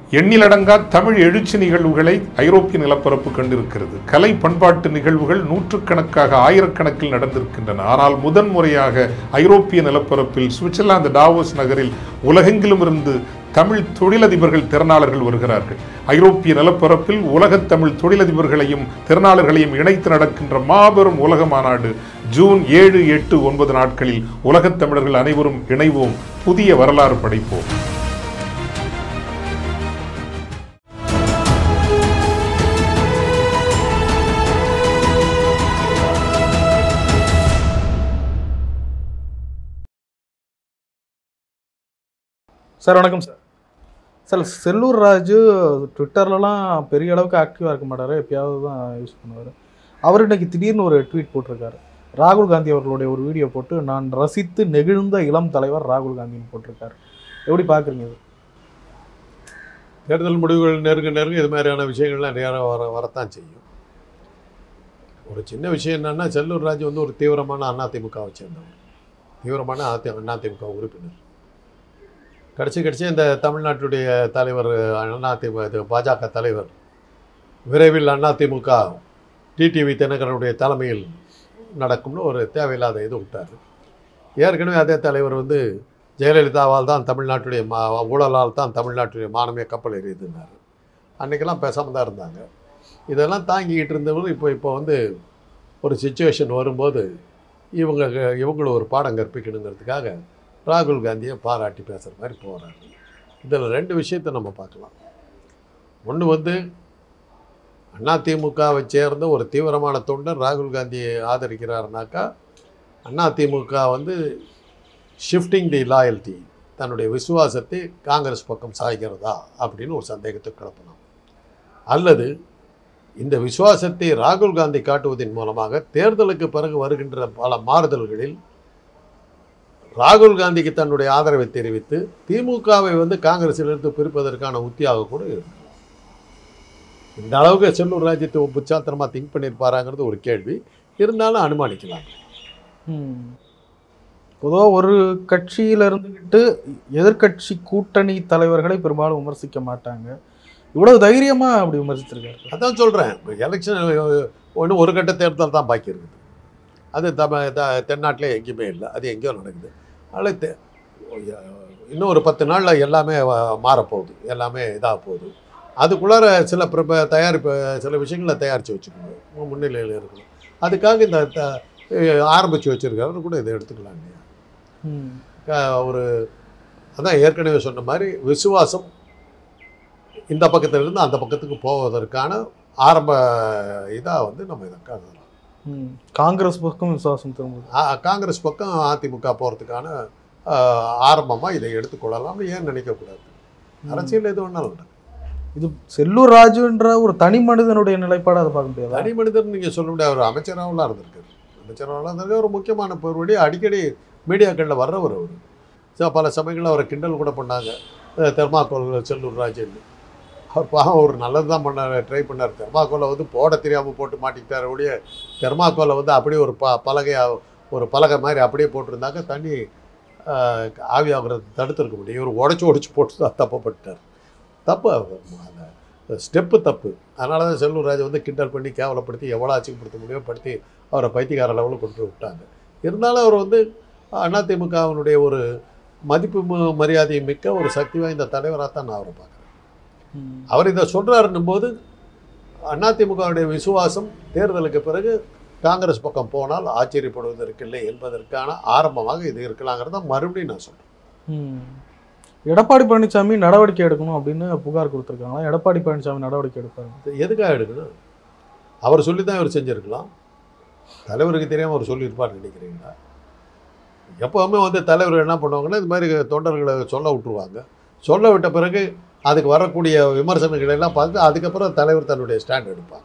எண்ணிலடங்கா தமிழ் எழுச்சி நிகழ்வுகளை ஐரோப்பிய நிலப்பரப்பு கண்டிருக்கிறது கலை பண்பாட்டு நிகழ்வுகள் நூற்றுக்கணக்காக ஆயிரக்கணக்கில் நடந்திருக்கின்றன ஆனால் முதன்முறையாக ஐரோப்பிய நிலப்பரப்பில் சுவிட்சர்லாந்து டாவோஸ் நகரில் உலகெங்கிலும் இருந்து தமிழ் தொழிலதிபர்கள் திறனாளர்கள் வருகிறார்கள் ஐரோப்பிய நிலப்பரப்பில் உலகத் தமிழ் தொழிலதிபர்களையும் திறனாளர்களையும் இணைத்து நடக்கின்ற மாபெரும் உலக மாநாடு ஜூன் ஏழு எட்டு ஒன்பது நாட்களில் உலகத் தமிழர்கள் அனைவரும் இணைவோம் புதிய வரலாறு படைப்போம் சார் வணக்கம் சார் சார் செல்லூர் ராஜு ட்விட்டர்லலாம் பெரிய அளவுக்கு ஆக்டிவாக இருக்க மாட்டார் எப்பயாவது தான் யூஸ் பண்ணுவார் அவர் இன்னைக்கு திடீர்னு ஒரு ட்வீட் போட்டிருக்காரு ராகுல் காந்தி அவர்களுடைய ஒரு வீடியோ போட்டு நான் ரசித்து நெகிழ்ந்த இளம் தலைவர் ராகுல் காந்தின்னு போட்டிருக்காரு எப்படி பார்க்குறீங்க இது தேர்தல் முடிவுகள் நெருங்க நெருங்க இது மாதிரியான விஷயங்கள்லாம் நேரம் வர வரத்தான் செய்யும் ஒரு சின்ன விஷயம் என்னன்னா செல்லூர் ராஜு வந்து ஒரு தீவிரமான அதிமுகவை சேர்ந்தவர் தீவிரமான அதி அதிமுக உறுப்பினர் கடைசி கடைசி இந்த தமிழ்நாட்டுடைய தலைவர் அதிமுக இது பாஜக தலைவர் விரைவில் அதிமுக டிடிவி தினகரனுடைய தலைமையில் நடக்கும்னு ஒரு தேவையில்லாத இது விட்டார் ஏற்கனவே அதே தலைவர் வந்து ஜெயலலிதாவால் தான் தமிழ்நாட்டுடைய மா ஊழலால் தான் தமிழ்நாட்டுடைய மானமே கப்பல் எறியுதுன்னாரு அன்றைக்கெல்லாம் பேசாமல் தான் இருந்தாங்க இதெல்லாம் தாங்கிக்கிட்டு இருந்தவர் இப்போ இப்போ வந்து ஒரு சுச்சுவேஷன் வரும்போது இவங்க இவங்களும் ஒரு பாடம் கற்பிக்கணுங்கிறதுக்காக ராகுல் காந்தியை பாராட்டி பேசுகிற மாதிரி போகிறாங்க இதில் ரெண்டு விஷயத்தை நம்ம பார்க்கலாம் ஒன்று வந்து அதிமுகவை சேர்ந்த ஒரு தீவிரமான தொண்டர் ராகுல் காந்தியை ஆதரிக்கிறாருனாக்கா அதிமுக வந்து ஷிஃப்டிங் தி லாயல்ட்டி தன்னுடைய விசுவாசத்தை காங்கிரஸ் பக்கம் சாய்கிறதா அப்படின்னு ஒரு சந்தேகத்தை கிளப்பலாம் அல்லது இந்த விசுவாசத்தை ராகுல் காந்தி காட்டுவதன் மூலமாக தேர்தலுக்கு பிறகு வருகின்ற பல மாறுதல்களில் ராகுல் காந்திக்கு தன்னுடைய ஆதரவை தெரிவித்து திமுகவை வந்து காங்கிரஸிலிருந்து பிரிப்பதற்கான உத்தியாக கூட இருக்கு இந்த அளவுக்கு செல்லூர் ராஜ்யத்தை புச்சாத்திரமாக திங்க் பண்ணியிருப்பாராங்கிறது ஒரு கேள்வி இருந்தாலும் அனுமானிக்கலாம் பொதுவாக ஒரு கட்சியில் இருந்துக்கிட்டு எதிர்க்கட்சி கூட்டணி தலைவர்களை பெரும்பாலும் விமர்சிக்க மாட்டாங்க இவ்வளவு தைரியமாக அப்படி விமர்சித்திருக்காரு அதான் சொல்கிறேன் எலெக்ஷன் ஒன்று ஒரு கட்ட தேர்தல் தான் பாக்கி இருக்குது அது தம த- தென்னாட்டிலே எங்கேயுமே இல்லை அது எங்கேயோ நடக்குது அதனால் தே இன்னும் ஒரு பத்து நாளில் எல்லாமே வ- மாறப்போகுது எல்லாமே இதாக போகுது அதுக்குள்ளார சில ப்ரிப்ப தயாரிப்பு சில விஷயங்களை தயாரித்து வச்சுக்கணும் முன்னிலையில் இருக்கணும் அதுக்காக இந்த த ஆரம்பித்து வச்சுருக்காரு கூட இதை எடுத்துக்கலாம் இல்லையா ம். க- ஒரு அதான் ஏற்கனவே சொன்ன மாதிரி விசுவாசம் இந்த பக்கத்திலிருந்து அந்த பக்கத்துக்கு போவதற்கான ஆரம்ப இதாக வந்து நம்ம இதை கருதலாம் ம். காங்கிரஸ் பக்கம் விசுவாசம் திரும்புது ஆ- காங்கிரஸ் பக்கம் அதிமுக போகிறதுக்கான ஆரம்பமாக இதை எடுத்துக்கொள்ளலாம்னு ஏன் நினைக்கக்கூடாது அரசியல் எது வேணாலும் நடக்கும். இது செல்லூர் ராஜுன்ற ஒரு தனி மனிதனுடைய நிலைப்பாடு அதை பார்க்க முடியாது தனி மனிதர் நீங்கள் சொல்ல முடியாது அவர் அமைச்சராகலாம் இருந்திருக்காரு அமைச்சராகலாம் இருந்திருக்காரு ஒரு முக்கியமான பொருவடி அடிக்கடி மீடியாக்களில் வர்றவர் அவர் ஸோ பல சமயங்களில் அவரை கிண்டல் கூட பண்ணாங்க அஹ் தெர்மாக்கோல் செல்லூர் ராஜன் அவர் பாவம் ஒரு நல்லது தான் பண்ணார் ட்ரை பண்ணார் தெர்மாக்கோலை வந்து போட தெரியாமல் போட்டு மாட்டிக்கிட்டார் ஒழிய தெர்மாக்கோலை வந்து அப்படியே ஒரு ப பலகையா ஒரு பலகை மாதிரி அப்படியே போட்டிருந்தாக்க தண்ணி ஆஹ், ஆவியாகிறது தடுத்திருக்க முடியும் இவர் உடச்சி உடச்சி போட்டு தான் தப்பப்பட்டார் தப்பு அவர். அந்த ஸ்டெப்பு தப்பு அதனால தான் செல்லூர் ராஜா வந்து கிண்டல் பண்ணி கேவலப்படுத்தி எவ்வளோ அச்சிங்கப்படுத்த முடியுமோ படுத்தி அவரை பைத்தியக்கார லெவலில் கொண்டு போய் விட்டாங்க இருந்தாலும் அவர் வந்து அதிமுகவினுடைய ஒரு மதிப்பு ம- மரியாதை மிக்க ஒரு சக்தி வாய்ந்த தலைவராக தான் நான் அவரை பார்க்குறேன் ம். அவர் இதை சொல்கிறாருன்னும் போது அதிமுகவுடைய விசுவாசம் தேர்தலுக்கு பிறகு காங்கிரஸ் பக்கம் போனால் ஆச்சரியப்படுவதற்கில்லை என்பதற்கான ஆரம்பமாக இது இருக்கலாங்கிறத மறுபடியும் நான் சொல்கிறேன் ம். எடப்பாடி பழனிசாமி நடவடிக்கை எடுக்கணும் அப்படின்னு புகார் கொடுத்துருக்காங்களா எடப்பாடி பழனிசாமி நடவடிக்கை எடுப்பாரு இது எதுக்காக எடுக்கணும் அவர் சொல்லி தான் இவர் செஞ்சுருக்கலாம் தலைவருக்கு தெரியாமல் அவர் சொல்லியிருப்பார்னு நினைக்கிறீங்களா எப்போவுமே வந்து தலைவர் என்ன பண்ணுவாங்கன்னா இது மாதிரி தொண்டர்களை சொல்ல விட்டுருவாங்க சொல்ல விட்ட பிறகு அதுக்கு வரக்கூடிய விமர்சனங்களை எல்லாம் பார்த்து அதுக்கப்புறம் தலைவர் தன்னுடைய ஸ்டாண்ட் எடுப்பாங்க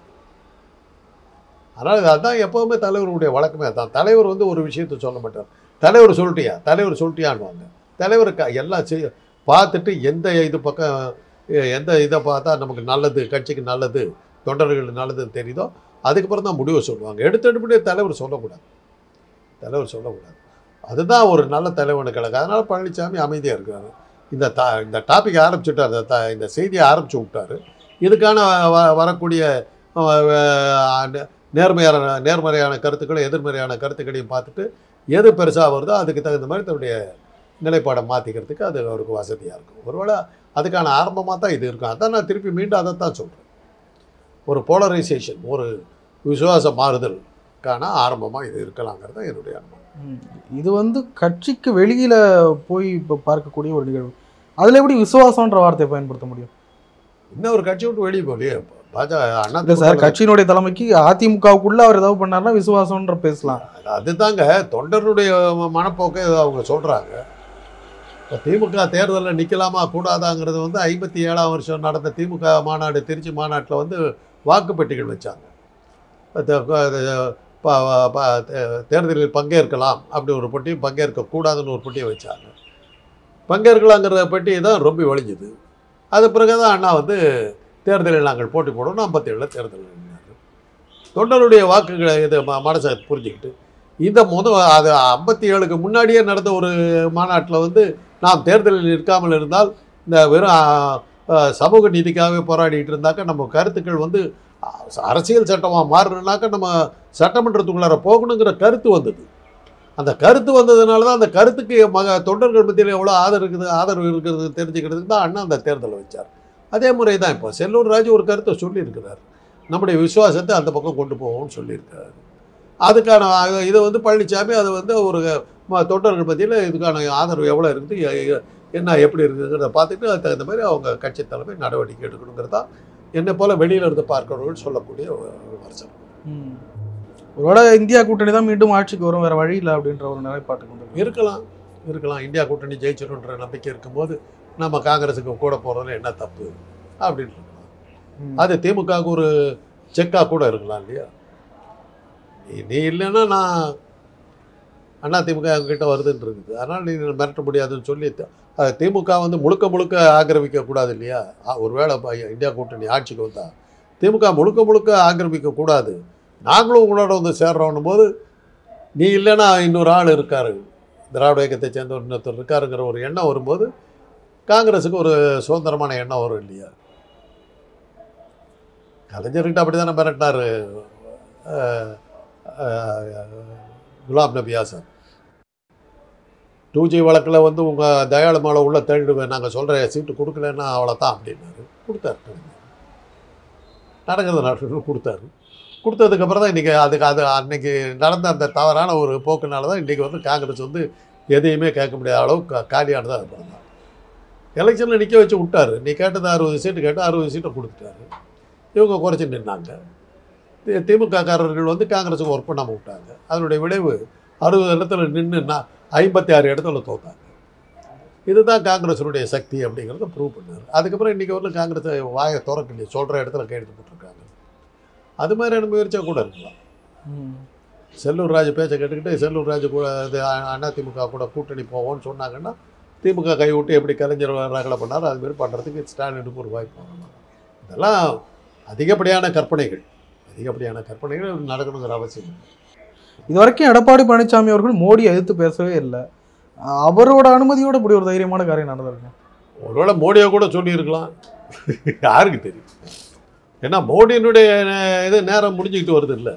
அதனால் அதான் எப்போவுமே தலைவருடைய வழக்கமே அதான் தலைவர் வந்து ஒரு விஷயத்தை சொல்ல மாட்டார் தலைவர் சொல்லிட்டியா தலைவர் சொல்லிட்டியான்வாங்க தலைவர் க எல்லாம் செய்ய பார்த்துட்டு எந்த இது பக்கம் எ- எந்த இதை பார்த்தா நமக்கு நல்லது கட்சிக்கு நல்லது தொண்டர்களுக்கு நல்லதுன்னு தெரியுதோ அதுக்கப்புறம் தான் முடிவை சொல்லுவாங்க எடுத்தெடுப்படியே தலைவர் சொல்லக்கூடாது தலைவர் சொல்லக்கூடாது அதுதான் ஒரு நல்ல தலைவனுக்கு அழகு அதனால் பழனிசாமி அமைதியாக இருக்கிறாரு இந்த தா இந்த டாபிக் ஆரம்பிச்சுட்டார் இந்த த இந்த செய்தியை ஆரம்பிச்சு விட்டாரு இதுக்கான வ வரக்கூடிய அஹ், அஹ், நே- நேர்மையான நேர்மறையான கருத்துக்களை எதிர்மறையான கருத்துக்களையும் பார்த்துட்டு எது பெருசாக வருதோ அதுக்கு தகுந்த மாதிரி தன்னுடைய நிலைப்பாடை மாற்றிக்கிறதுக்கு அது அவருக்கு வசதியாக இருக்கும் ஒருவேளை அதுக்கான ஆரம்பமாக தான் இது இருக்கும் அதான் நான் திருப்பி மீண்டும் அதை தான் சொல்கிறேன் ஒரு போலரைசேஷன் ஒரு விசுவாச மாறுதலுக்கான ஆரம்பமாக இது இருக்கலாங்கிறது தான் என்னுடைய அனுபவம் ம். இது வந்து கட்சிக்கு வெளியில போய் இப்போ பார்க்கக்கூடிய ஒரு நிகழ்வு அதுல எப்படி விசுவாசம்ன்ற வார்த்தையை பயன்படுத்த முடியும் இன்னும் ஒரு கட்சி விட்டு வெளியே போகலையே பாஜக அண்ணா இல்ல சார் திமுக கட்சியினுடைய தலைமைக்கு அதிமுகவுக்குள்ள அவர் ஏதாவது பண்ணாருன்னா விசுவாசம்ன்ற பேசலாம் அதுதாங்க தொண்டருடைய மனப்போக்கை அவங்க சொல்கிறாங்க இப்போ திமுக தேர்தலில் நிற்கலாமா கூடாதாங்கிறது வந்து ஐம்பத்தி ஏழாம் வருஷம் நடந்த திமுக மாநாடு திருச்சி மாநாட்டில் வந்து வாக்குப்பெட்டிகள் வச்சாங்க அது- அது ப- ப- தே- தேர்தலில் பங்கேற்கலாம் அப்படி ஒரு பெட்டியும் பங்கேற்கக்கூடாதுன்னு ஒரு பெட்டியை வச்சாங்க பங்கேற்கலாங்கிற பெட்டி தான் ரொம்ப வலிஞ்சுது அது பிறகு தான் அண்ணா வந்து தேர்தலில் நாங்கள் போட்டி போடணும் ஐம்பத்தேழில் தேர்தலில் நின்னாரு. தொண்டருடைய வாக்குகளை இது ம- மனசை புரிஞ்சுக்கிட்டு இந்த முத அது ஐம்பத்தி ஏழுக்கு முன்னாடியே நடந்த ஒரு மாநாட்டில் வந்து நாம் தேர்தலில் நிற்காமல் இருந்தால் இந்த வெறும் ஆ, ஆ, சமூக நீதிக்காகவே போராடிட்டு இருந்தாக்க நம்ம கருத்துக்கள் வந்து ஆ, அரசியல் சட்டமாக மாறணுனாக்க நம்ம சட்டமன்றத்துக்குள்ளார போகணுங்கிற கருத்து வந்தது அந்த கருத்து வந்ததுனால தான் அந்த கருத்துக்கு மக தொண்டர்கள் மத்தியில் எவ்வளோ ஆதரவு இருக்குது ஆதரவு இருக்கிறது தெரிஞ்சுக்கிறதுக்கு தான் அண்ணா அந்த தேர்தலை வச்சார் அதே முறை தான் இப்போ செல்லூர் ராஜு ஒரு கருத்தை சொல்லியிருக்கிறார் நம்முடைய விசுவாசத்தை அந்த பக்கம் கொண்டு போவோம்னு சொல்லியிருக்காரு அதுக்கான அ- இதை வந்து பழனிசாமி அதை வந்து ஒரு ம- தொண்டர்கள் மத்தியில் இதுக்கான ஆதரவு எவ்வளோ இருக்குது எ- எ- என்ன எப்படி இருக்குங்கிறத பார்த்துட்டு அதுக்கு தகுந்த மாதிரி அவங்க கட்சி தலைமை நடவடிக்கை எடுக்கணுங்கிறது தான் என்னை போல் வெளியில் இருந்து பார்க்கிறவர்கள் சொல்லக்கூடிய ஒரு விமர்சனம் ம். ஒருவேளை இந்தியா கூட்டணி தான் மீண்டும் ஆட்சிக்கு வரும் வேற வழி இல்லை அப்படின்ற ஒரு நிலைப்பாட்டுக்கு வந்து இருக்கலாம் இருக்கலாம் இந்தியா கூட்டணி ஜெயிச்சிடும்ன்ற நம்பிக்கை இருக்கும்போது நம்ம காங்கிரஸுக்கு கூட போகிறதுல என்ன தப்பு அப்படின்னு இருக்கலாம் அது திமுகவுக்கு ஒரு செக்காக கூட இருக்கலாம் இல்லையா நீ நீ இல்லைன்னா நான் அண்ணா திமுக கிட்ட வருதுன்னு இருக்குது அதனால் நீ மிரட்ட முடியாதுன்னு சொல்லி த- அது திமுக வந்து முழுக்க முழுக்க ஆக்கிரமிக்க கூடாது இல்லையா ஆ, ஒருவேளை ப- இந்தியா கூட்டணி ஆட்சிக்கு வந்தா திமுக முழுக்க முழுக்க ஆக்கிரமிக்க கூடாது நாங்களும் உங்களோட வந்து சேர்றோன்னும் போது நீ இல்லைன்னா இன்னொரு ஆள் இருக்காரு திராவிட இயக்கத்தை சேர்ந்த ஒரு இன்னொருத்தர் இருக்காருங்கிற ஒரு எண்ணம் வரும்போது காங்கிரஸுக்கு ஒரு சுதந்திரமான எண்ணம் வரும் இல்லையா கலைஞர்கிட்ட அப்படி தானே மிரட்டினார் குலாம் நபி ஆசாத் டூ ஜி வழக்கில் வந்து உங்கள் தயாளு மேலே உள்ள தேடிடுவேன் நாங்கள் சொல்கிற சீட்டு கொடுக்கலன்னா அவ்வளோ தான் அப்படின்னாரு கொடுத்தாரு கலைஞர். நடக்கிறது நடக்கணும் கொடுத்தாரு கொடுத்ததுக்கப்புறம் தான் இன்றைக்கி அதுக்கு அது அன்னைக்கு நடந்த அந்த தவறான ஒரு போக்குனால தான் இன்றைக்கி வந்து காங்கிரஸ் வந்து எதையுமே கேட்க முடியாத அளவுக்கு கா- காலியானதாக அப்புறம் தான் எலெக்ஷனில் நிற்க வச்சு விட்டாரு நீ கேட்டது அறுபது சீட்டு கேட்டு அறுபது சீட்டை கொடுத்துட்டாரு இவங்க குறைச்சி நின்னாங்க தி- திமுககாரர்கள் வந்து காங்கிரஸுக்கு ஒர்க் பண்ணாமல் விட்டாங்க அதனுடைய விளைவு அறுபது இடத்துல நின்று ஐம்பத்தி ஆறு இடத்துல தோத்தாங்க இதுதான் காங்கிரஸினுடைய சக்தி அப்படிங்கிறத ப்ரூவ் பண்ணார் அதுக்கப்புறம் இன்றைக்கி வரலும் காங்கிரஸ் வாயை திறக்கலையே சொல்கிற இடத்துல கையெழுத்து போட்டிருக்காங்க அது மாதிரியான முயற்சியாக கூட இருக்கலாம் ம். செல்லூர் ராஜு பேச்சை கேட்டுக்கிட்டு செல்லூர் ராஜு கூட இது அதிமுக கூட கூட்டணி போவோம்னு சொன்னாங்கன்னா திமுக கை விட்டு எப்படி கலைஞர் ரகலை பண்ணாரோ அதுமாரி பண்ணுறதுக்கு ஸ்டாலினுக்கு ஒரு வாய்ப்பு வரணும் இதெல்லாம் அதிகப்படியான கற்பனைகள் அதிகப்படியான கற்பனைகள் நடக்கணுங்கிற அவசியம் இல்லை. இது வரைக்கும் எடப்பாடி பழனிசாமி அவர்கள் மோடியை எதிர்த்து பேசவே இல்லை அவரோட அனுமதியோட இப்படி ஒரு தைரியமான காரியம் நடந்திருக்கு ஒருவேளை மோடியை கூட சொல்லியிருக்கலாம் யாருக்கு தெரியும் ஏன்னா மோடியினுடைய நே- இது நேரம் முடிஞ்சுக்கிட்டு வருது இல்லை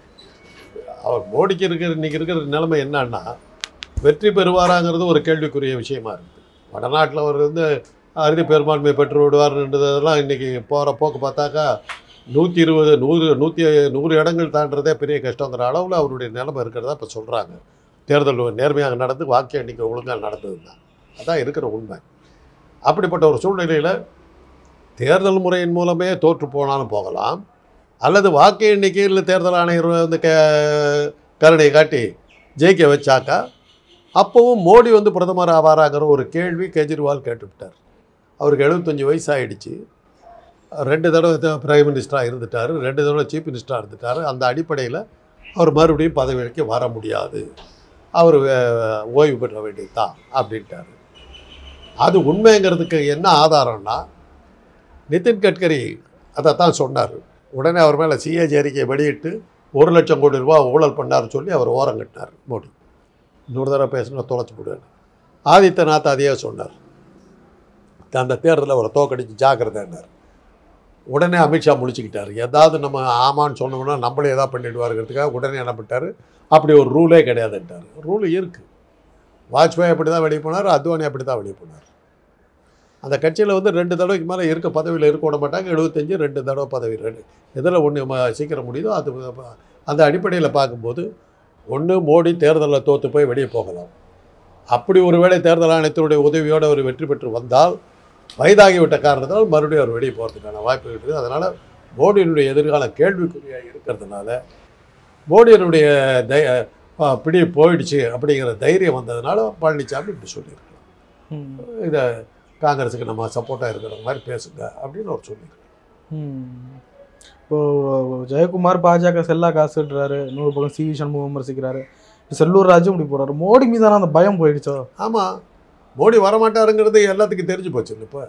அவர் மோடிக்கு இருக்கிற இன்னைக்கு இருக்கிற நிலைமை என்னன்னா வெற்றி பெறுவாராங்கிறது ஒரு கேள்விக்குரிய விஷயமா இருக்குது வடநாட்டில் அவர் வந்து அறுதி பெரும்பான்மை பெற்று விடுவார்ன்றதெல்லாம் இன்றைக்கி போகிற போக்கு பார்த்தாக்கா நூற்றி இருபது நூறு நூற்றி நூறு இடங்கள் தாண்டதே பெரிய கஷ்டங்கிற அளவில் அவருடைய நிலைமை இருக்கிறதா இப்போ சொல்கிறாங்க தேர்தல் நேர்மையாக நடந்து வாக்கு எண்ணிக்கை ஒழுங்காக நடந்தது தான் அதான் இருக்கிற உண்மை அப்படிப்பட்ட ஒரு சூழ்நிலையில் தேர்தல் முறையின் மூலமே தோற்று போனாலும் போகலாம் அல்லது வாக்கு எண்ணிக்கையில் தேர்தல் ஆணையர் வந்து க கருணை காட்டி ஜெயிக்க வச்சாக்கா அப்போவும் மோடி வந்து பிரதமர் ஆவாராங்கிற ஒரு கேள்வி கெஜ்ரிவால் கேட்டுவிட்டார் அவருக்கு எழுபத்தஞ்சி வயசு ஆயிடுச்சு ரெண்டு தடவை பிரைம் மினிஸ்டராக இருந்துட்டார் ரெண்டு தடவை சீஃப் மினிஸ்டராக இருந்துட்டார் அந்த அடிப்படையில் அவர் மறுபடியும் பதவிக்கு வர முடியாது அவர் வே- ஓய்வு பெற வேண்டியது தான் அப்படின்ட்டார் அது உண்மைங்கிறதுக்கு என்ன ஆதாரம்னா நிதின் கட்கரி அதை தான் சொன்னார் உடனே அவர் மேலே சிஏஜி அறிக்கையை வெளியிட்டு ஒரு லட்சம் கோடி ரூபாய் ஊழல் பண்ணார்னு சொல்லி அவர் ஓரம் கட்டினார் மோடி இன்னொரு தடவை பேசினா தொலைச்சி போடுவேன் ஆதித்யநாத் அதையே சொன்னார் அந்த தேர்தலில் அவரை தோக்கடிச்சு ஜாக்கிரதைன்னார் உடனே அமித்ஷா முழிச்சுக்கிட்டாரு ஏதாவது நம்ம ஆமான்னு சொன்னோம்னா நம்மளே ஏதாவது பண்ணிடுவாருங்கிறதுக்காக உடனே என்ன பண்ணிட்டாரு அப்படி ஒரு ரூலே கிடையாதுன்ட்டார் ரூல் இருக்குது வாஜ்பாய் அப்படி தான் வெளியே போனார் அத்வானி அப்படி தான் வெளியே போனார் அந்த கட்சியில் வந்து ரெண்டு தடவைக்கு மேலே இருக்க பதவியில் இருக்க விட மாட்டாங்க எழுபத்தஞ்சு ரெண்டு தடவை பதவி ரெண்டு எதில் ஒன்று சீக்கிரம் முடியுதோ அது அந்த அடிப்படையில் பார்க்கும்போது ஒன்று மோடி தேர்தலில் தோற்று போய் வெளியே போகலாம் அப்படி ஒருவேளை தேர்தல் ஆணையத்தினுடைய உதவியோடு அவர் வெற்றி பெற்று வந்தால் வயதாகிவிட்ட காரணத்தினால் மறுபடியும் அவர் வெளியே போகிறதுக்கான வாய்ப்பு இருக்குது அதனால் மோடியினுடைய எதிர்காலம் கேள்விக்குறியாக இருக்கிறதுனால மோடியினுடைய தை ஆ, பிடி போயிடுச்சு அப்படிங்கிற தைரியம் வந்ததுனால பழனிசாமி இப்படி சொல்லியிருக்கலாம் ம். இதை காங்கிரஸுக்கு நம்ம சப்போர்ட்டாக இருக்கிற மாதிரி பேசுங்க அப்படின்னு அவர் சொல்லியிருக்காரு ம். இப்போ ஜெயக்குமார் பாஜக செல்லா காசுன்றாரு இன்னொரு பக்கம் சி வி சண்முகம் விமர்சிக்கிறாரு இப்ப செல்லூர் ராஜும் இப்படி போறாரு மோடி மீதான அந்த பயம் போயிடுச்சோ ஆமாம் மோடி வரமாட்டாருங்கிறது எல்லாத்துக்கும் தெரிஞ்சு போச்சு இப்போ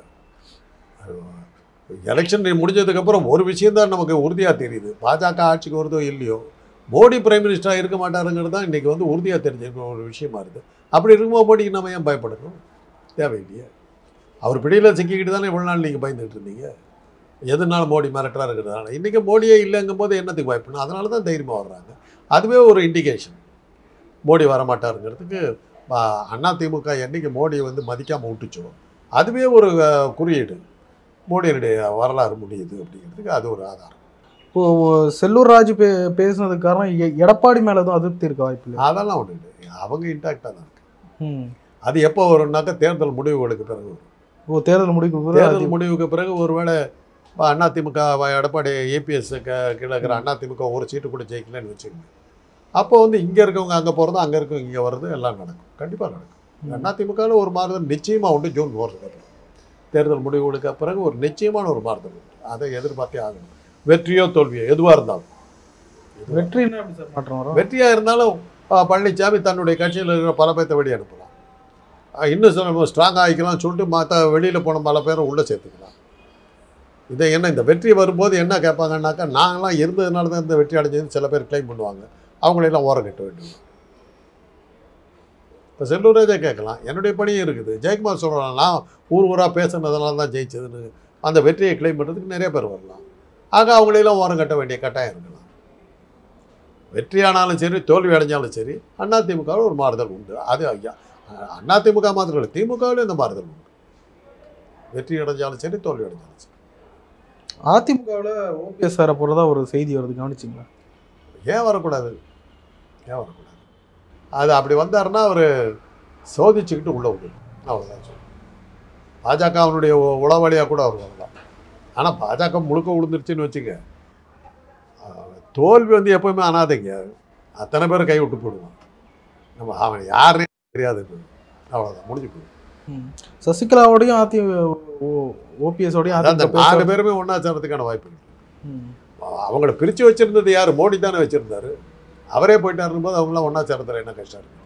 எலெக்ஷன் முடிஞ்சதுக்கப்புறம் ஒரு விஷயம்தான் நமக்கு உறுதியாக தெரியுது பாஜக ஆட்சிக்கு வருதோ இல்லையோ மோடி பிரைம் மினிஸ்டராக இருக்க மாட்டாருங்கிறது தான் இன்றைக்கி வந்து உறுதியாக தெரிஞ்சிருக்க ஒரு விஷயமா இருக்குது அப்படி இருக்கும்போது மோடிக்கு நம்ம ஏன் பயப்படணும் தேவையில்லையே அவர் பிடியில் சிக்கிக்கிட்டு தானே இவ்வளோ நாள் நீங்கள் பயந்துட்டு இருந்தீங்க எதுனால மோடி மிரட்டராக இருக்கிறதுனால இன்றைக்கி மோடியே இல்லைங்கும் போது என்னத்துக்கு பயப்படணும் அதனால தான் தைரியமாக வர்றாங்க அதுவே ஒரு இண்டிகேஷன் மோடி வரமாட்டாருங்கிறதுக்கு அண்ணா திமுக என்னைக்கு மோடியை வந்து மதிக்காமல் விட்டுச்சோ அதுவே ஒரு அஹ், குறியீடு மோடியினுடைய வரலாறு முடியுது அப்படிங்கிறதுக்கு அது ஒரு ஆதாரம் இப்போ செல்லூர் ராஜு பே பேசுனதுக்கு காரணம் எ- எடப்பாடி மேல எதுவும் அதிருப்தி இருக்க வாய்ப்பு இல்லை அதெல்லாம் ஒன்று இல்லை அவங்க இன்டாக்டாக தான் இருக்கு ம். அது எப்போ வரும்னாக்கா தேர்தல் முடிவுகளுக்கு பிறகு வரும் ஓ தேர்தல் முடிவுக்கு பிறகு தேர்தல் அது- முடிவுக்கு பிறகு ஒருவேளை அண்ணா திமுக எடப்பாடி ஏபிஎஸ் கீழே இருக்கிற அண்ணா திமுக ஒரு சீட்டு கூட ஜெயிக்கலன்னு வச்சுக்கோங்க அப்போ வந்து இங்கே இருக்கவங்க அங்கே போகிறது அங்கே இருக்கவங்க இங்கே வர்றது எல்லாம் நடக்கும் கண்டிப்பாக நடக்கும் அண்ணா திமுகவில் ஒரு மாறுதல் நிச்சயமாக உண்டு ஜூன் போகிறதுக்கு தேர்தல் முடிவுகளுக்கு பிறகு ஒரு நிச்சயமான ஒரு மாறுதல் உண்டு அதை எதிர்பார்த்தே ஆகணும் வெற்றியோ தோல்வியோ எதுவாக இருந்தாலும் வெற்றி என்ன அப்படி சார் மாற்றம் வரும் வெற்றியாக இருந்தாலும் ஆ, பழனிசாமி தன்னுடைய கட்சியில் இருக்கிற பல பேர்த்த வெளியே அனுப்பலாம் ஆ, இன்னும் சில ஸ்ட்ராங் ஆகிக்கலாம்னு சொல்லிட்டு மற்ற வெளியில் போன பல பேரை உள்ளே சேர்த்துக்கலாம் இதை என்ன இந்த வெற்றி வரும்போது என்ன கேட்பாங்கன்னாக்கா நாங்களாம் இருந்ததுனால தான் இந்த வெற்றி அடைஞ்சதுன்னு சில பேர் க்ளைம் பண்ணுவாங்க அவங்களெல்லாம் ஓரம் கட்ட வேண்டும் இப்போ செல்லூரேஜே கேட்கலாம் என்னுடைய பணியும் இருக்குது ஜெயக்குமார் சொல்கிறான் நான் ஊர் ஊராக பேசுனதுனால தான் ஜெயிச்சதுன்னு அந்த வெற்றியை க்ளைம் பண்ணுறதுக்கு நிறைய பேர் வரலாம் ஆக அவங்களெல்லாம் ஓரம் கட்ட வேண்டிய கட்டாயம் இருக்கலாம் வெற்றியானாலும் சரி தோல்வி அடைஞ்சாலும் சரி அதிமுகவில் ஒரு மாறுதல் உண்டு அது ஐயா அதிமுக மாத்திரம் இல்லை திமுகவிலும் இந்த மாறுதல் உண்டு வெற்றி அடைஞ்சாலும் சரி தோல்வி அடைஞ்சாலும் சரி அதிமுகவில் ஓபிஎஸ் சார போறதா ஒரு செய்தி வருது கவனிச்சிங்களா ஏன் வரக்கூடாது ஏன் வரக்கூடாது அது அப்படி வந்தாருன்னா அவர் சோதிச்சுக்கிட்டு உள்ள விடணும் அவ்வளோதான் சொல்லுவேன் பாஜக அவனுடைய உ- உளவாளியாக கூட அவர் வரலாம் ஆனால் பாஜக முழுக்க விழுந்துருச்சுன்னு வச்சுக்க அஹ், தோல்வி வந்து எப்பவுமே அனாதைங்க அத்தனை பேர் கை விட்டு போடுவான் நம்ம அவன் யாருன்னே தெரியாது அவ்வளோதான் முடிஞ்சு போயிடும் ம். சசிகலாவோடையும் அதி ஓபிஎஸோடையும் அதான் அந்த அதிமுக நாலு பேச பேருமே ஒன்றா சேர்றதுக்கான வாய்ப்பு இருக்கு ம். அவங்கள பிரித்து வச்சிருந்தது யார் மோடி தானே வச்சிருந்தாரு அவரே போயிட்டாருன்னு போது அவங்களாம் ஒன்றா சேர்றதுல என்ன கஷ்டம் இருக்கு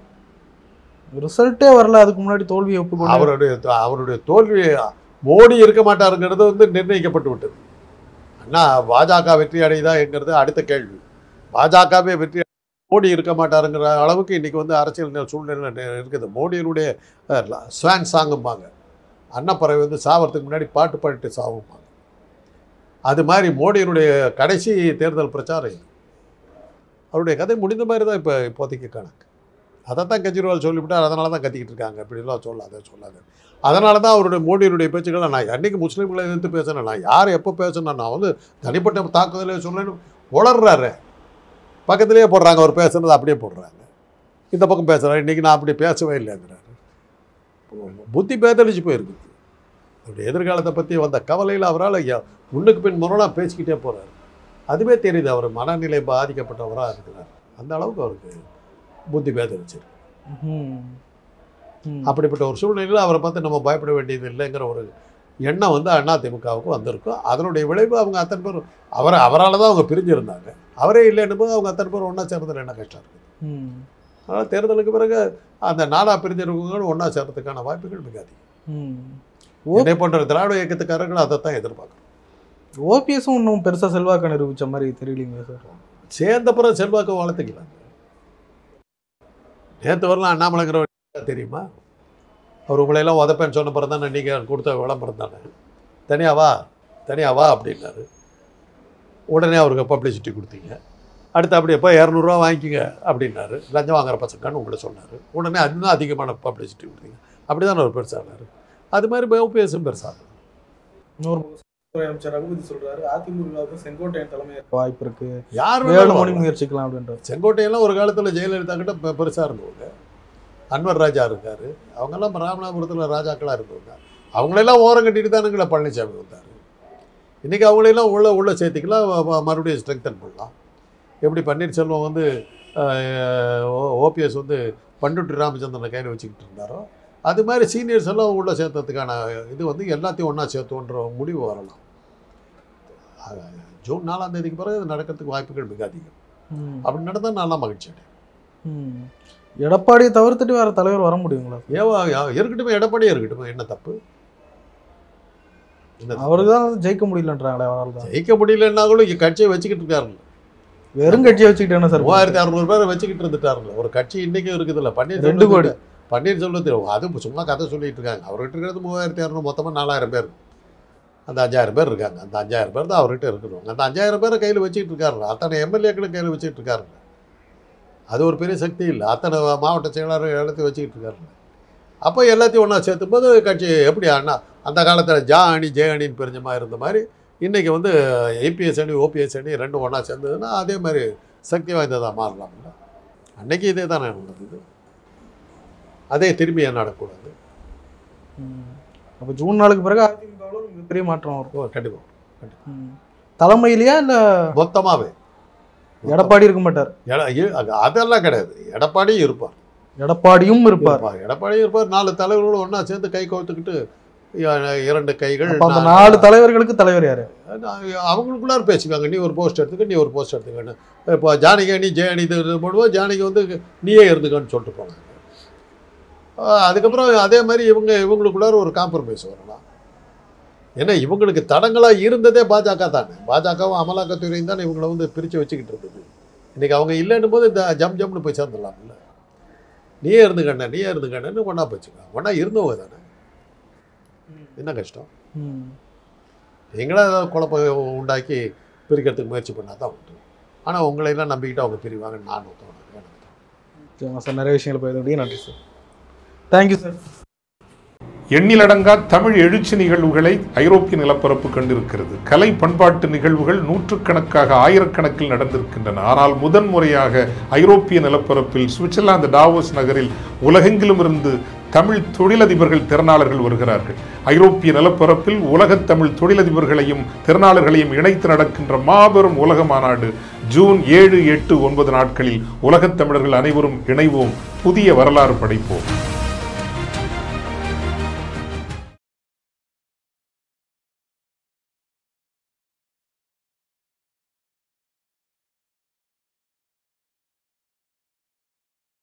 ரிசல்ட்டே வரல அதுக்கு முன்னாடி தோல்வியை ஒப்புக்கொண்டு அவருடைய அவருடைய தோல்வி மோடி இருக்க மாட்டாருங்கிறது வந்து நிர்ணயிக்கப்பட்டு விட்டது அண்ணா பாஜக வெற்றி அடையுதாங்கிறது அடுத்த கேள்வி பாஜகவே வெற்றி அடை- மோடி இருக்க மாட்டாருங்கிற அளவுக்கு இன்னைக்கு வந்து அரசியல் நெ- சூழ்நிலை நெ- இருக்குது மோடியினுடைய ஸ்வான் சாங்கும்பாங்க அன்னப்பறவை வந்து சாவறதுக்கு முன்னாடி பாட்டு பாடிட்டு சாவும்பாங்க அது மாதிரி மோடியினுடைய கடைசி தேர்தல் பிரச்சாரம் இது அவருடைய கதை முடிந்த மாதிரி தான் இப்போ இப்போதைக்கு கணக்கு அதை தான் கெஜ்ரிவால் சொல்லிவிட்டார் அதனால தான் கத்திக்கிட்டு இருக்காங்க இப்படிலாம் சொல்லாத சொல்லாத அதனால தான் அவருடைய மோடியினுடைய பேச்சுக்களை நான் அன்றைக்கி முஸ்லீம்களை எதிர்த்து பேசுனேன் நான் யார் எப்போ பேசுனேன் நான் வந்து தனிப்பட்ட தாக்குதலே சொல்லேன்னு உளர்றாரு பக்கத்துலேயே போடுறாங்க அவர் பேசுனது அப்படியே போடுறாங்க இந்த பக்கம் பேசுகிறாரு இன்றைக்கி நான் அப்படி பேசவே இல்லைங்கிறாரு புத்தி பேதலிச்சு போயிருக்கு அவருடைய எதிர்காலத்தை பற்றி வந்த கவலையில் அவரால் முன்னுக்கு பின் முரணாக பேசிக்கிட்டே போகிறார் அதுவே தெரியுது அவர் மனநிலை பாதிக்கப்பட்டவராக இருக்கிறார் அந்த அளவுக்கு அவருக்கு புத்தி பேதலிச்சிருக்கு ம். ம். அப்படிப்பட்ட ஒரு சூழ்நிலையில் அவரை பார்த்து நம்ம பயப்பட வேண்டியது இல்லைங்கிற ஒரு எண்ணம் வந்து அண்ணா திமுகவுக்கு வந்திருக்கும் அதனுடைய விளைவு அவங்க அத்தனை பேர் அவரை அவரால் தான் அவங்க பிரிஞ்சிருந்தாங்க அவரே இல்லைன்னு போது அவங்க அத்தனை பேர் ஒன்றா சேர்றதுல என்ன கஷ்டம் இருக்குது ம். அதனால் தேர்தலுக்கு பிறகு அந்த நாடா பிரிஞ்சிருக்கவங்களும் ஒன்றா சேர்றதுக்கான வாய்ப்புகள் மிக அதிகம் ம். இதே போன்ற திராவிட இயக்கத்துக்காரர்கள் அதை தான் எதிர்பார்க்கணும் ஓபிஎஸும் இன்னும் பெருசா செல்வாக்கு நிரூபிச்ச மாதிரி தெரியலீங்க சார் சேர்ந்த பிறகு செல்வாக்கு வளர்த்துக்கலாம் நேற்று வரலாம் அண்ணாமலைங்கிற தெரியுமா அவர் உங்களையெல்லாம் உதப்பேன்னு சொன்ன பிறகு தானே நீங்கள் கொடுத்த விளம்பரம் தானே தனியா வா தனியா வா அப்படின்னாரு உடனே அவருக்கு பப்ளிசிட்டி கொடுத்தீங்க அடுத்து அப்படி எப்போ இரநூறுவா வாங்கிக்கங்க அப்படின்னாரு லஞ்சம் வாங்குற பசங்கன்னு உங்களை சொன்னார் உடனே இன்னும் அதிகமான பப்ளிசிட்டி கொடுத்தீங்க அப்படி தானே அவர் பெருசானார் அது மாதிரி ஓபிஎஸும் பெருசாகும் இன்னொரு பக்கம் துறை அமைச்சர் ரகுபதி சொல்றாரு அதிமுகவுக்கு செங்கோட்டையன் தலைமை வாய்ப்பு இருக்கு யார் வேலுமணி வேணாலும் முயற்சிக்கலாம் அப்படின்றாரு செங்கோட்டையெல்லாம் ஒரு காலத்தில் ஜெயலலிதா கிட்ட பெ- பெருசா இருந்தவங்க அன்வர் ராஜா இருக்காரு அவங்கெல்லாம் ராமநாதபுரத்தில் ராஜாக்களாக இருந்தவங்க அவங்களெல்லாம் ஓரம் கட்டிட்டு தானுங்களே பழனிசாமி வந்தார் இன்றைக்கி அவங்களெல்லாம் உள்ள உள்ள சேர்த்திக்கலாம் ம- ம- மறுபடியும் ஸ்ட்ரெங்தன் பண்ணலாம் எப்படி பன்னீர்செல்வம் வந்து ஓபிஎஸ் வந்து பண்டுட்டி ராமச்சந்திரனை கையில் வச்சுக்கிட்டு இருந்தாரோ அது மாதிரி சீனியர்ஸ் எல்லாம் உள்ள சேர்த்ததுக்கான இது வந்து எல்லாத்தையும் ஒன்றா சேர்த்தோன்ற முடிவு வரலாம் அஹ், ஜூன் நாலாம் தேதிக்கு பிறகு இது நடக்கிறதுக்கு வாய்ப்புகள் மிக அதிகம் ம். அப்படி நடந்தால் நல்லா மகிழ்ச்சி அடையும் ம். எடப்பாடியை தவிர்த்துட்டு வேற தலைவர் வர முடியுங்களா ஏவா யா- இருக்கட்டுமே எடப்பாடியே இருக்கட்டுமே என்ன தப்பு என்ன தப்பு? அவருக்கு தான் ஜெயிக்க முடியலன்றாங்களே அவரால் தான் ஜெயிக்க முடியலன்னா கூட இங்க கட்சியை வச்சுக்கிட்டு இருக்காருல்ல வெறும் கட்சியை வச்சுக்கிட்டு என்ன சார் மூவாயிரத்தி அறுநூறு பேரை வச்சுக்கிட்டு இருந்துட்டாருல்ல ஒரு கட்சி இன்னைக்கும் இருக்குதுல்ல பன்னீர் ரெண்டு கோடி. பன்னீர்செல்வத்தில் அது சும்மா கதை சொல்லிட்டு இருக்காங்க அவர்கிட்ட இருக்கிறது மூவாயிரத்தி இரநூறு மொத்தமாக நாலாயிரம் பேர் அந்த அஞ்சாயிரம் பேர் இருக்காங்க அந்த அஞ்சாயிரம் பேர் தான் அவர்கிட்ட இருக்கிறவங்க அந்த அஞ்சாயிரம் பேரை கையில் வச்சுக்கிட்டு இருக்காருல்ல அத்தனை எம்எல்ஏக்களும் கையில் வச்சுக்கிட்டு இருக்காருல்ல அது ஒரு பெரிய சக்தி இல்லை அத்தனை மாவட்ட செயலாளர் எல்லாத்தையும் வச்சுக்கிட்டு இருக்காருல்ல அப்போ எல்லாத்தையும் ஒன்றா சேர்த்தும் போது கட்சி எப்படி அண்ணா அந்த காலத்தில் ஜா அணி ஜே அணின்னு பிரிஞ்சமா இருந்த மாதிரி இன்றைக்கி வந்து ஏபிஎஸ் அணி ஓபிஎஸ் அணி ரெண்டும் ஒன்றா சேர்ந்ததுன்னா அதே மாதிரி சக்தி வாய்ந்ததாக மாறலாம்ல அன்னைக்கு இதே தானே நடந்தது அதே திரும்பி ஏன் நடக்கூடாது ம். அப்ப ஜூன் நாளுக்கு பிறகு அதிமுகவில் ஒரு மிகப்பெரிய மாற்றம் வரும் ஓ கண்டிப்பாக ம். தலைமையிலையா இல்ல மொத்தமாகவே எடப்பாடி இருக்க மாட்டார் அதெல்லாம் கிடையாது எடப்பாடியும் இருப்பார் எடப்பாடியும் இருப்பார் இருப்பார் எடப்பாடியும் இருப்பார் நாலு தலைவர்களும் ஒன்றா சேர்ந்து கை கோர்த்துக்கிட்டு இ- இரண்டு கைகள் அப்ப அந்த நா- நாலு தலைவர்களுக்கு தலைவர் யாரு நான் அவங்களுக்குள்ளார பேசிக்குவாங்க நீ ஒரு போஸ்ட் எடுத்துக்க நீ ஒரு போஸ்ட் எடுத்துக்கன்னு இப்போ ஜானகி அணி ஜெய அணி இது போடுவோம் ஜானகி வந்து நீயே இருந்துக்கன்னு சொல்லிட்டு போனாங்க ஆஹ் அதுக்கப்புறம் அதே மாதிரி இவங்க இவங்களுக்குள்ளார ஒரு காம்ப்ரமைஸ் வரலாம் ஏன்னா இவங்களுக்கு தடங்களாக இருந்ததே பாஜக தானே பாஜகவும் அமலாக்கத்துறையும் தானே இவங்களை வந்து பிரித்து வச்சுக்கிட்டு இருந்தது இன்றைக்கி அவங்க இல்லைன்னும் போது இந்த ஜம் ஜம்னு போய் சேர்ந்துடலாம்ல நீயே இருந்துக்கண்ணே நீயே இருந்துக்கண்ணேன்னு ஒன்றா போச்சுக்கலாம் ஒன்றா இருந்தவங்க தானே என்ன கஷ்டம் ம். நீங்களா ஏதாவது குழப்பம் உண்டாக்கி பிரிக்கிறதுக்கு முயற்சி பண்ணால் தான் உண்டு ஆனால் உங்களையெல்லாம் நம்பிக்கிட்டு அவங்க பிரிவாங்கன்னு நான் தோணுது சரிங்க சார் நிறைய விஷயங்கள் போயிருந்தீங்க நன்றி சார் தேங்க்யூ சார் எண்ணிலடங்கா தமிழ் எழுச்சி நிகழ்வுகளை ஐரோப்பிய நிலப்பரப்பு கண்டிருக்கிறது கலை பண்பாட்டு நிகழ்வுகள் நூற்றுக்கணக்காக ஆயிரக்கணக்கில் நடந்திருக்கின்றன ஆனால் முதன்முறையாக ஐரோப்பிய நிலப்பரப்பில் சுவிட்சர்லாந்து டாவோஸ் நகரில் உலகெங்கிலும் இருந்து தமிழ் தொழிலதிபர்கள் திறனாளர்கள் வருகிறார்கள் ஐரோப்பிய நிலப்பரப்பில் உலகத் தமிழ் தொழிலதிபர்களையும் திறனாளர்களையும் இணைத்து நடக்கின்ற மாபெரும் உலக மாநாடு ஜூன் ஏழு எட்டு ஒன்பது நாட்களில் உலகத் தமிழர்கள் அனைவரும் இணைவோம் புதிய வரலாறு படைப்போம்